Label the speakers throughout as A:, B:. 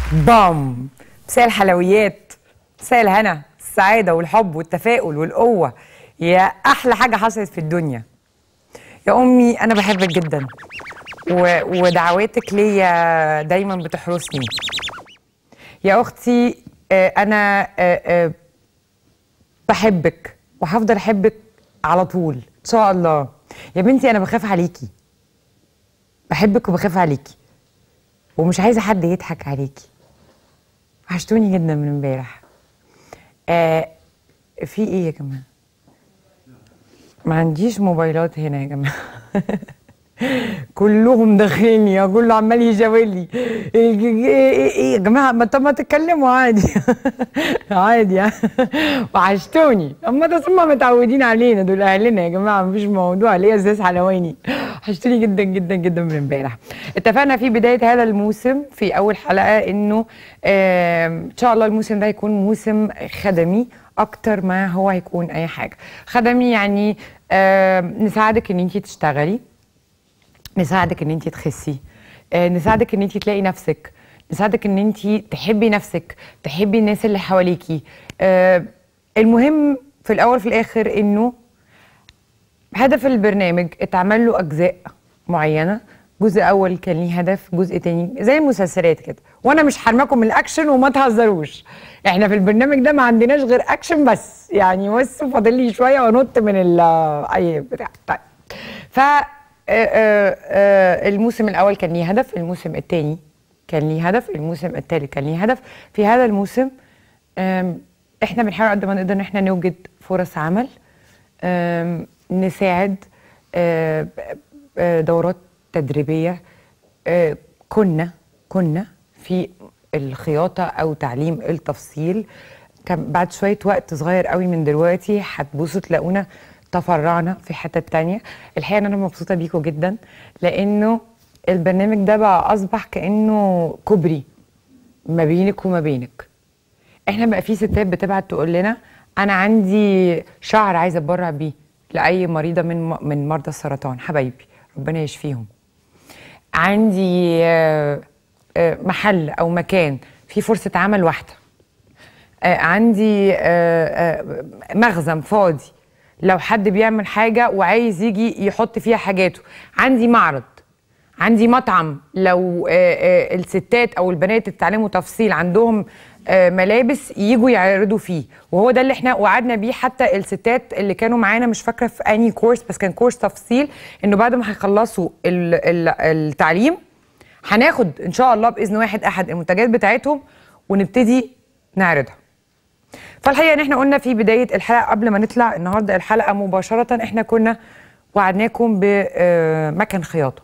A: بام مساء الحلويات مساء الهنا السعادة والحب والتفاؤل والقوة يا أحلى حاجة حصلت في الدنيا يا أمي أنا بحبك جدا و... ودعواتك ليا دايما بتحرسني يا أختي آه، أنا آه، آه، بحبك وهفضل أحبك على طول إن شاء الله يا بنتي أنا بخاف عليكي بحبك وبخاف عليكي ومش عايزة حد يضحك عليكي وحشتوني جدا من امبارح آه في ايه يا جماعه ما عنديش موبايلات هنا يا جماعه كلهم داخلين كله عمال يشاور لي ايه إيه- إيه يا جماعه ما طب ما تتكلموا عادي عادي يعني وحشتوني اما ده هم متعودين علينا دول اهلنا يا جماعه مفيش موضوع ليه ازاز حلواني وحشتوني جدا جدا جدا من امبارح اتفقنا في بدايه هذا الموسم في اول حلقه انه آم، ان شاء الله الموسم ده هيكون موسم خدمي اكتر ما هو هيكون اي حاجه خدمي يعني آم، نساعدك ان انت تشتغلي نساعدك ان انت تخسي آه، نساعدك ان انت تلاقي نفسك نساعدك ان انت تحبي نفسك تحبي الناس اللي حواليكي آه، المهم في الاول في الاخر انه هدف البرنامج اتعمل له اجزاء معينه جزء اول كان ليه هدف جزء تاني زي المسلسلات كده وانا مش حرماكم من الاكشن وما تهزروش احنا في البرنامج ده ما عندناش غير اكشن بس يعني بس فاضل لي شويه وانط من ال اي بتاع طيب ف آه، آه، آه، الموسم الاول كان ليه هدف الموسم الثاني كان ليه هدف الموسم الثالث كان ليه هدف في هذا الموسم آم، احنا بنحاول قد ما نقدر ان احنا نوجد فرص عمل آم، نساعد آه، آه، دورات تدريبيه آه، كنا كنا في الخياطه او تعليم التفصيل كان بعد شويه وقت صغير قوي من دلوقتي هتبصوا تلاقونا تفرعنا في حته تانية الحقيقه ان انا مبسوطه بيكم جدا لانه البرنامج ده بقى اصبح كانه كوبري ما بينك وما بينك احنا بقى في ستات بتبعت تقول لنا انا عندي شعر عايزه اتبرع بيه لاي مريضه من من مرضى السرطان حبايبي ربنا يشفيهم عندي آه، آه، محل او مكان فيه فرصه عمل واحده آه، عندي آه، آه، مخزن فاضي لو حد بيعمل حاجه وعايز يجي يحط فيها حاجاته عندي معرض عندي مطعم لو آه، آه، الستات او البنات اتعلموا تفصيل عندهم آه، ملابس يجوا يعرضوا فيه وهو ده اللي احنا وعدنا بيه حتى الستات اللي كانوا معانا مش فاكره في اني كورس بس كان كورس تفصيل انه بعد ما هيخلصوا ال- ال- التعليم هناخد ان شاء الله باذن واحد احد المنتجات بتاعتهم ونبتدي نعرضها فالحقيقه ان احنا قلنا في بدايه الحلقه قبل ما نطلع النهارده الحلقه مباشره احنا كنا وعدناكم بمكن خياطه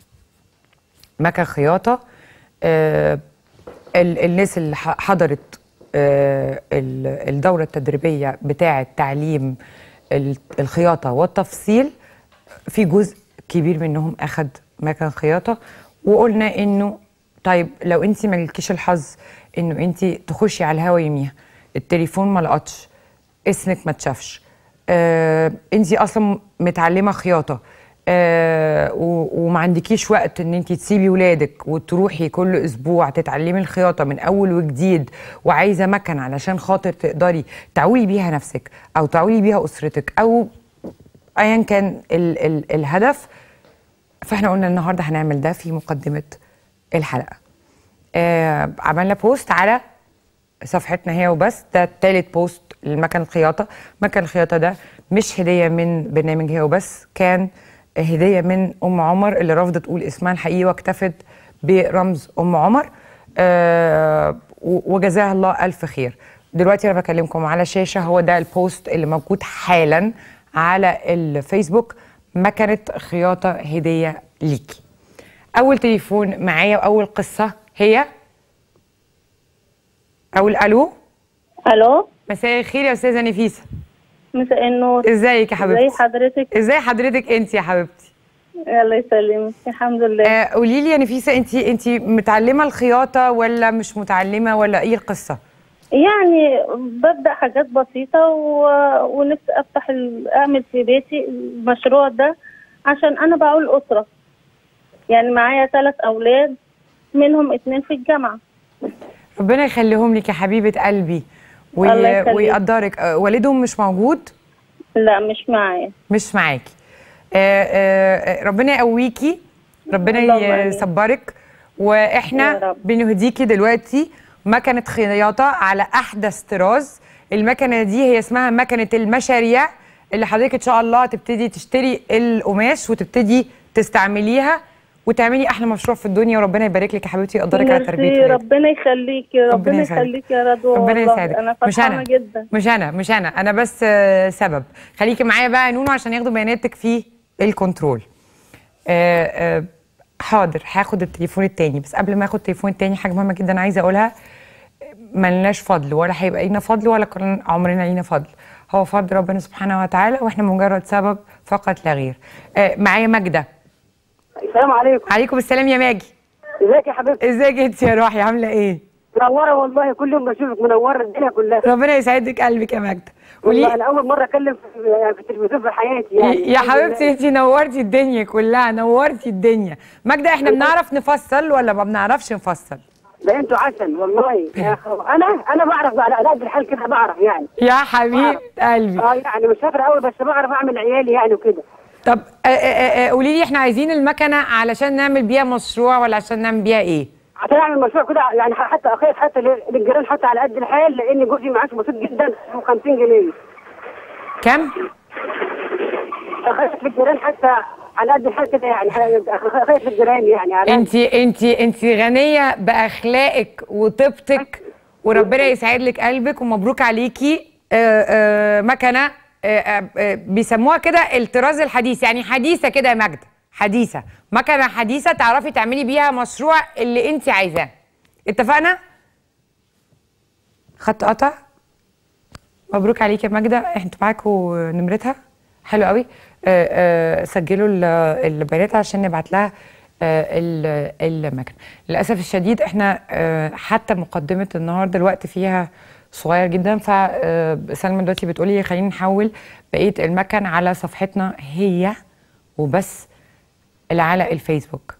A: مكن خياطه آه، ال- الناس اللي ح- حضرت آه، ال- الدوره التدريبيه بتاعه تعليم ال- الخياطه والتفصيل في جزء كبير منهم اخد مكن خياطه وقلنا انه طيب لو انت مالكيش الحظ انه انت تخشي على الهوا يوميها التليفون ما لقطش اسمك ما اتشافش آه انت اصلا متعلمه خياطه آه و- وما عندكيش وقت ان انت تسيبي ولادك وتروحي كل اسبوع تتعلمي الخياطه من اول وجديد وعايزه مكن علشان خاطر تقدري تعولي بيها نفسك او تعولي بيها اسرتك او ايا كان ال ال الهدف فاحنا قلنا النهارده هنعمل ده في مقدمه الحلقه آه عملنا بوست على صفحتنا هي وبس ده تالت بوست لمكان الخياطه مكان الخياطه ده مش هديه من برنامج هي وبس كان هديه من ام عمر اللي رفضت تقول اسمها الحقيقي واكتفت برمز ام عمر آه و- وجزاها الله الف خير دلوقتي انا بكلمكم على شاشه هو ده البوست اللي موجود حالا على الفيسبوك مكنه خياطه هديه ليكي اول تليفون معايا واول قصه هي اول الو
B: الو
A: مساء الخير يا استاذه نفيسه
B: مساء النور
A: ازيك يا حبيبتي
B: ازي حضرتك
A: ازاي حضرتك انت يا حبيبتي
B: الله يسلمك الحمد لله
A: آه قولي لي يا نفيسه انت انت متعلمه الخياطه ولا مش متعلمه ولا ايه القصه
B: يعني ببدا حاجات بسيطه و... ونفسي افتح ال... اعمل في بيتي المشروع ده عشان انا بعول اسره يعني معايا ثلاث اولاد منهم اتنين في الجامعه
A: ربنا يخليهم لك يا حبيبه قلبي وي...
B: الله يخليك.
A: ويقدرك آه، والدهم مش موجود
B: لا مش معايا
A: مش معاكي آه، آه، آه، ربنا يقويكي ربنا
B: اللهم آمين.
A: يصبرك واحنا
B: يا رب.
A: بنهديكي دلوقتي مكنه خياطه على احدث طراز المكنه دي هي اسمها مكنه المشاريع اللي حضرتك ان شاء الله تبتدي تشتري القماش وتبتدي تستعمليها وتعملي احلى مشروع في الدنيا وربنا يبارك لك يا حبيبتي ويقدرك على تربيه
B: ميرسي،
A: ولادك
B: ربنا يخليك يا
A: ربنا
B: ربنا
A: يسعدك.
B: يخليك يا رضوى
A: ربنا
B: والله.
A: يسعدك
B: انا
A: مش
B: فرحانه
A: انا
B: جدا
A: مش انا مش انا انا بس آه، سبب خليكي معايا بقى يا نونو عشان ياخدوا بياناتك في الكنترول آه، آه، حاضر هاخد التليفون التاني بس قبل ما اخد التليفون التاني حاجه مهمه جدا عايزه اقولها ملناش فضل ولا هيبقى لينا فضل ولا كان عمرنا لينا فضل هو فضل ربنا سبحانه وتعالى واحنا مجرد سبب فقط لا غير آه، معايا ماجده
C: السلام عليكم
A: عليكم السلام يا ماجي
C: ازيك يا حبيبتي
A: ازيك انت يا روحي عامله ايه
C: منوره والله كل يوم بشوفك منوره الدنيا كلها
A: ربنا يسعدك قلبك يا ماجده
C: والله
A: قولي
C: انا اول مره اتكلم في, يعني في التلفزيون في حياتي يعني
A: يا حبيبتي انت نورتي الدنيا كلها نورتي الدنيا ماجدة احنا بنعرف نفصل ولا ما بنعرفش نفصل
C: ده انتوا عسل والله يا أخو. انا انا بعرف على قد الحال كده بعرف يعني
A: يا حبيب قلبي
C: اه يعني مش شاطره قوي بس بعرف اعمل عيالي يعني وكده
A: طب آه، آه، آه، قولي لي احنا عايزين المكنه علشان نعمل بيها مشروع ولا عشان نعمل بيها ايه
C: عشان اعمل مشروع كده يعني حتى اخيط حتى لل- للجيران حتى على قد الحال لان جوزي معاش بسيط جدا 50 جنيه
A: كم
C: اخيط للجيران حتى على قد الحال كده يعني اخيط للجيران يعني على
A: انت انت انت غنيه باخلاقك وطيبتك وربنا يسعد لك قلبك ومبروك عليكي آه، آه، مكنه آه، آه، آه، بيسموها كده الطراز الحديث يعني حديثه كده يا ماجده حديثه مكنه حديثه تعرفي تعملي بيها مشروع اللي انت عايزاه اتفقنا خط قطع مبروك عليك يا ماجده انتوا معاكوا نمرتها حلو قوي آه، آه، سجلوا ال- البيانات عشان نبعت لها آه، ال- المكنه للاسف الشديد احنا آه، حتى مقدمه النهارده الوقت فيها صغير جدا فسلمى دلوقتي بتقولي خلينا نحول بقيه المكن على صفحتنا هي وبس اللي على الفيسبوك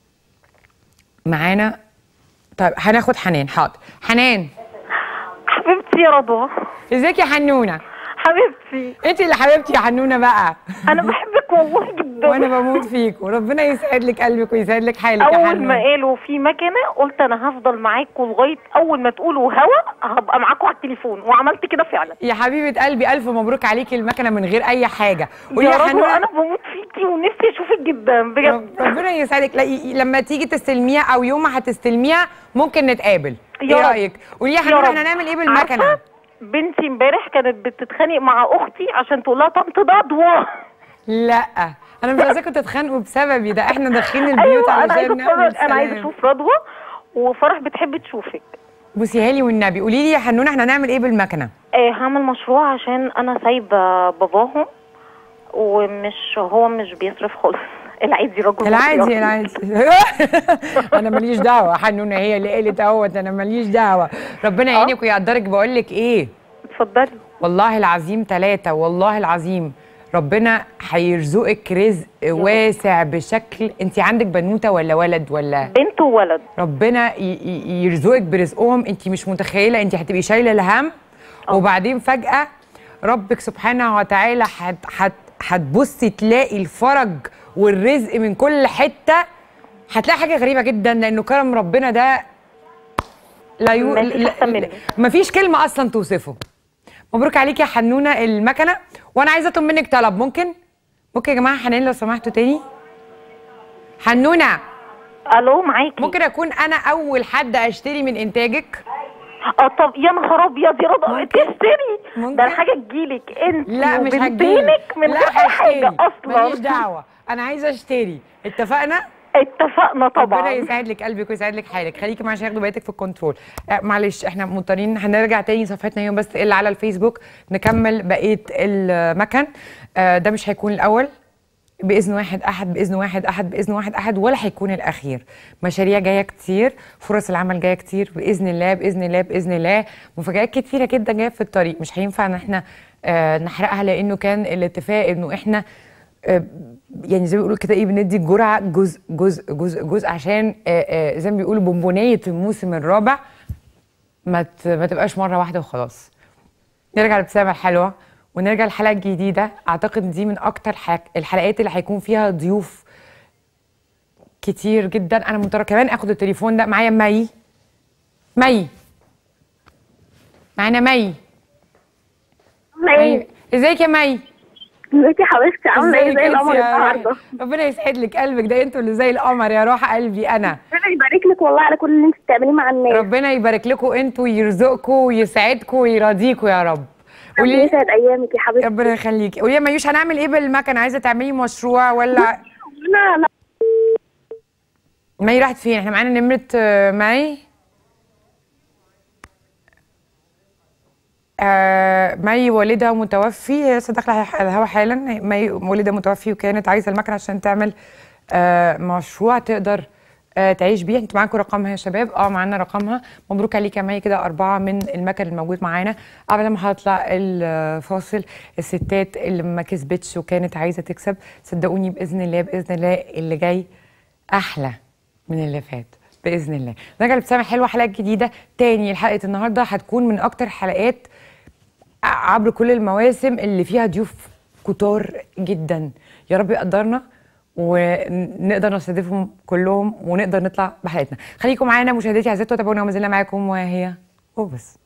A: معانا طيب هناخد حنان حاضر حنان
D: حبيبتي يا رضوى
A: ازيك يا حنونه
D: حبيبتي
A: انت اللي حبيبتي يا حنونه بقى
D: انا بحبك والله جدا
A: وانا بموت فيك وربنا يسعد لك قلبك ويسعد لك حالك يا
D: اول ما
A: حنونه
D: قالوا في مكنه قلت انا هفضل معاكم لغايه اول ما تقولوا هوا هبقى معاكم على التليفون وعملت كده فعلا
A: يا حبيبه قلبي الف مبروك عليكي المكنه من غير اي حاجه قولي
D: يا
A: يا
D: رضوى
A: حنونه
D: انا بموت فيكي ونفسي اشوفك جدا
A: رب-
D: بجد
A: ربنا يسعدك لا ي- لما تيجي تستلميها او يوم ما هتستلميها ممكن نتقابل
D: يا
A: ايه
D: رب.
A: رايك قولي يا
D: يا
A: حنونه
D: رب.
A: احنا هنعمل ايه بالمكنه
D: عارفة؟ بنتي امبارح كانت بتتخانق مع اختي عشان تقول لها طنط ضدوه
A: لا انا مش عايزاكم تتخانقوا بسببي ده احنا داخلين البيوت
D: ايوه انا عايزه
A: علشان نعمل
D: اتفرج انا عايزه
A: سلام.
D: اشوف رضوى وفرح بتحب تشوفك
A: بصي هالي والنبي قولي لي يا حنونه احنا هنعمل ايه بالمكنه
D: آه هعمل مشروع عشان انا سايبه باباهم ومش هو مش بيصرف خالص العادي رجل
A: العادي
D: مصري.
A: العادي انا ماليش دعوه حنونه هي اللي قالت اهوت انا ماليش دعوه ربنا يعينك ويقدرك بقول لك ايه
D: اتفضلي
A: والله العظيم ثلاثة والله العظيم ربنا هيرزقك رزق واسع بشكل انت عندك بنوته ولا ولد ولا
D: بنت وولد
A: ربنا ي- ي- يرزقك برزقهم انت مش متخيله انت هتبقي شايله الهم وبعدين فجاه ربك سبحانه وتعالى هت- هت- هتبصي تلاقي الفرج والرزق من كل حته هتلاقي حاجه غريبه جدا لانه كرم ربنا ده لا يو...
D: مفيش
A: لا-
D: أحسن منه.
A: مفيش كلمه اصلا توصفه مبروك عليكي يا حنونه المكنه وانا عايزه اطلب منك طلب ممكن ممكن يا جماعه حنان لو سمحتوا تاني حنونه
D: الو معاكي
A: ممكن اكون انا اول حد اشتري من انتاجك
D: اه طب يا نهار ابيض يا رضا
A: ممكن.
D: تشتري
A: ممكن.
D: ده الحاجه تجيلك انت
A: لا مش هجيلك
D: وبنتينك من
A: لا
D: غير اي حاجه
A: هشتري
D: اصلا
A: ماليش دعوه انا عايزه اشتري اتفقنا
D: اتفقنا
A: ربنا
D: طبعا
A: يسعد لك قلبك ويسعد لك حالك خليكي معايا عشان ياخدوا بيتك في الكنترول آه معلش احنا مضطرين هنرجع تاني صفحتنا يوم بس اللي على الفيسبوك نكمل بقيه المكن آه ده مش هيكون الاول باذن واحد احد باذن واحد احد باذن واحد احد ولا هيكون الاخير مشاريع جايه كتير فرص العمل جايه كتير باذن الله باذن الله باذن الله مفاجآت كتيره جدا جايه في الطريق مش هينفع ان احنا آه نحرقها لانه كان الاتفاق انه احنا آه، يعني زي ما بيقولوا كده ايه بندي الجرعه جزء جزء جزء جزء عشان آه، آه، زي ما بيقولوا بونبونيه الموسم الرابع ما ت- ما تبقاش مره واحده وخلاص نرجع للابتسامه الحلوه ونرجع للحلقه الجديده اعتقد إن دي من اكتر حلق- الحلقات اللي هيكون فيها ضيوف كتير جدا انا مضطره كمان اخد التليفون ده معايا مي مي معانا مي مي ازيك يا مي
E: ازيك يا حبيبتي عامله ايه
A: ازيك
E: زي
A: انت
E: القمر
A: يا
E: النهارده
A: روحي؟ ربنا يسعد لك قلبك ده انتوا اللي زي القمر يا روح قلبي انا
E: ربنا يبارك لك والله على كل اللي انت بتعمليه مع الناس
A: ربنا يبارك لكم انتوا ويرزقكم ويسعدكم ويرضيكم يا رب قولي
E: ربنا
A: لي
E: يسعد ايامك يا حبيبتي
A: ربنا يخليكي قولي لي يا ميوش هنعمل ايه بالمكنه عايزه تعملي مشروع ولا
E: لا لا
A: مي راحت فين احنا معانا نمره آه، مي آه مي والدها متوفي هي لسه داخله على الهوا حالا مي والدها متوفي وكانت عايزه المكنه عشان تعمل آه مشروع تقدر آه تعيش بيه انتوا معاكم رقمها يا شباب اه معانا رقمها مبروك عليك يا مي كده اربعه من المكن الموجود معانا قبل ما هطلع الفاصل الستات اللي ما كسبتش وكانت عايزه تكسب صدقوني باذن الله باذن الله اللي جاي احلى من اللي فات باذن الله نرجع لابتسامه حلوه حلقه جديده تاني حلقه النهارده هتكون من اكتر حلقات عبر كل المواسم اللي فيها ضيوف كتار جدا يا رب يقدرنا ونقدر نستضيفهم كلهم ونقدر نطلع بحلقتنا خليكم معانا مشاهدتي عزيزتي وتابعونا وما زلنا معاكم وهي وبس